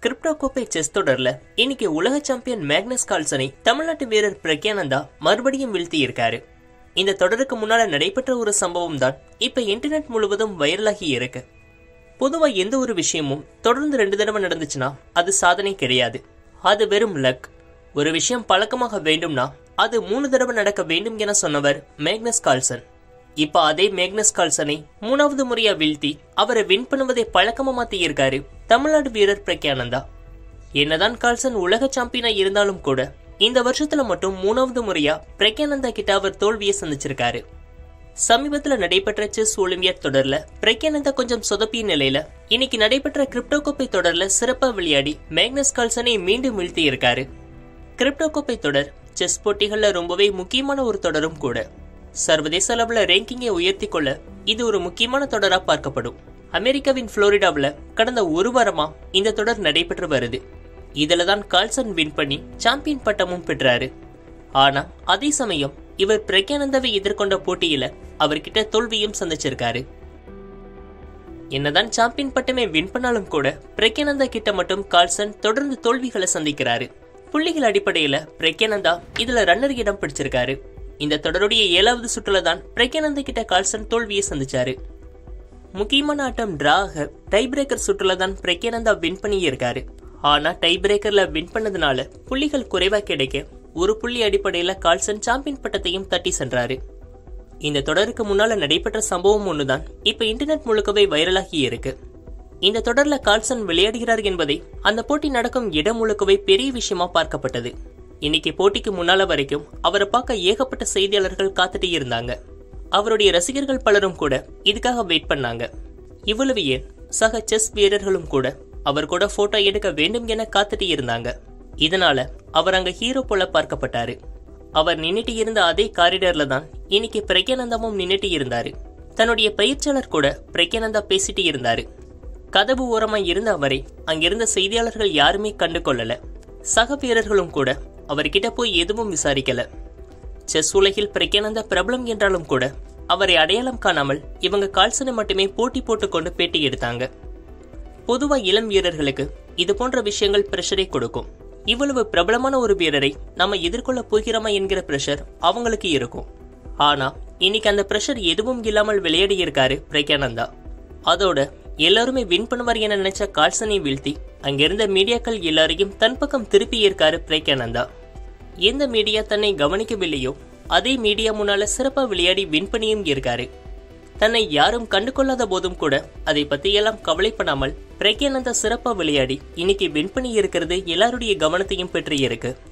crypto கோப்பை chess தொடர்ல இன்னைக்கு உலக சாம்பியன் மேக்னஸ் கால்சனை தமிழ்நாட்டு வீரர் பிரக்யானந்தா மறுபடியும் வீழ்த்தி இருக்காரு இந்த தொடருக்கு முன்னால நடைபெற்ற ஒரு சம்பவம் தான் இப்ப இன்டர்நெட் முழுவதும் வைரலாகி இருக்கு பொதுவா எந்த ஒரு விஷயமும் தொடர்ந்து ரெண்டு தடவை நடந்துச்சுன்னா அது சாதனை கிடையாது அது வெறும் லக் ஒரு விஷயம் பழக்கமாக வேண்டும்னா அது மூணு தடவை நடக்க வேண்டும் என சொன்னவர் மேக்னஸ் கால்சன் இப்ப அதே மேக்னஸ் கால்சனை மூணாவது முறையா வீழ்த்தி அவரை வின் பண்ணுவதை பழக்கமா மாத்தி இருக்காரு தமிழ்நாடு வீரர் பிரக்யானந்தா என்னதான் கால்சன் உலக சாம்பியனா இருந்தாலும் கூட இந்த வருஷத்துல மட்டும் மூணாவது முறையா பிரக்யானந்தா கிட்ட அவர் தோல்வியை சந்திச்சிருக்காரு சமீபத்துல நடைபெற்ற செஸ் ஒலிம்பியாட் தொடர்ல பிரக்யானந்தா கொஞ்சம் சொதப்பிய நிலையில இன்னைக்கு நடைபெற்ற கிரிப்டோ கோப்பை தொடர்ல சிறப்பா விளையாடி மேக்னஸ் கால்சனை மீண்டும் வீழ்த்தி இருக்காரு கிரிப்டோ கோப்பை தொடர் செஸ் போட்டிகள்ல ரொம்பவே முக்கியமான ஒரு தொடரும் கூட சர்வதேச அளவுல ரேங்கிங்கை உயர்த்தி கொள்ள இது ஒரு முக்கியமான தொடரா பார்க்கப்படும் அமெரிக்காவின் புளோரிடாவுல கடந்த ஒரு வாரமா இந்த தொடர் நடைபெற்று வருது இதுல தான் கால்சன் வின் பண்ணி சாம்பியன் பட்டமும் பெற்றாரு ஆனா அதே சமயம் இவர் பிரக்யானந்தாவை எதிர்கொண்ட போட்டியில அவர்கிட்ட தோல்வியும் சந்திச்சிருக்காரு என்னதான் சாம்பியன் பட்டமே வின் பண்ணாலும் கூட பிரக்யானந்தா கிட்ட மட்டும் கால்சன் தொடர்ந்து தோல்விகளை சந்திக்கிறாரு புள்ளிகள் அடிப்படையில பிரக்யானந்தா இதுல ரன்னர் இடம் பிடிச்சிருக்காரு இந்த தொடருடைய ஏழாவது சுற்றுல தான் பிரக்யானந்தா கிட்ட கால்சன் தோல்வியை சந்திச்சாரு முக்கியமான ஆட்டம் டிரா ஆக டை பிரேக்கர் சுற்றுல தான் பிரக்யானந்தா வின் பண்ணியிருக்காரு ஆனா டை பிரேக்கர்ல வின் பண்ணதுனால புள்ளிகள் குறைவா கிடைக்க ஒரு புள்ளி அடிப்படையில கால்சன் சாம்பியன் பட்டத்தையும் தட்டி சென்றாரு இந்த தொடருக்கு முன்னால நடைபெற்ற சம்பவம் ஒண்ணுதான் இப்ப இன்டர்நெட் முழுக்கவே வைரலாகி இருக்கு இந்த தொடர்ல கால்சன் விளையாடுகிறார் என்பதை அந்த போட்டி நடக்கும் இடம் முழுக்கவே பெரிய விஷயமா பார்க்கப்பட்டது இன்னைக்கு போட்டிக்கு முன்னால வரைக்கும் அவரை பார்க்க ஏகப்பட்ட செய்தியாளர்கள் காத்துட்டு இருந்தாங்க அவருடைய ரசிகர்கள் பலரும் கூட இதுக்காக வெயிட் பண்ணாங்க இவ்வளவு ஏன் சக செஸ் வீரர்களும் கூட அவர் கூட போட்டோ எடுக்க வேண்டும் என காத்துட்டு இருந்தாங்க இதனால அவர் அங்க ஹீரோ போல பார்க்கப்பட்டாரு அவர் நின்னுட்டு இருந்த அதே காரிடர்ல தான் இன்னைக்கு பிரக்யானந்தாவும் நின்னுட்டு இருந்தாரு தன்னுடைய பயிற்சியாளர் கூட பிரக்யானந்தா பேசிட்டு இருந்தாரு கதவு ஓரமா இருந்த அவரை அங்கிருந்த செய்தியாளர்கள் யாருமே கண்டு கொள்ளல சக வீரர்களும் கூட அவர்கிட்ட போய் எதுவும் விசாரிக்கல செஸ் உலகில் பிரக்யானந்தா பிரபலம் என்றாலும் கூட அவரை அடையாளம் காணாமல் இவங்க கால்சனை மட்டுமே போட்டி போட்டுக்கொண்டு பேட்டி எடுத்தாங்க பொதுவா இளம் வீரர்களுக்கு இது போன்ற விஷயங்கள் பிரஷரை கொடுக்கும் இவ்வளவு பிரபலமான ஒரு வீரரை நம்ம எதிர்கொள்ள போகிறோமா என்கிற பிரஷர் அவங்களுக்கு இருக்கும் ஆனா இன்னைக்கு அந்த பிரஷர் எதுவும் இல்லாமல் விளையாடி இருக்காரு பிரக்யானந்தா அதோட எல்லாருமே வின் பண்ணுவார் என நினைச்ச கால்சனை வீழ்த்தி அங்கிருந்த மீடியாக்கள் எல்லாரையும் தன் பக்கம் திருப்பி இருக்காரு பிரக்யானந்தா எந்த மீடியா தன்னை கவனிக்கவில்லையோ அதே மீடியா முன்னால சிறப்பா விளையாடி வின் பண்ணியும் இருக்காரு தன்னை யாரும் கண்டுகொள்ளாத போதும் கூட அதை பத்தியெல்லாம் கவலைப்படாமல் பிரக்யானந்தா சிறப்பா விளையாடி இன்னைக்கு வின் பண்ணி இருக்கிறது எல்லாருடைய கவனத்தையும் பெற்று இருக்கு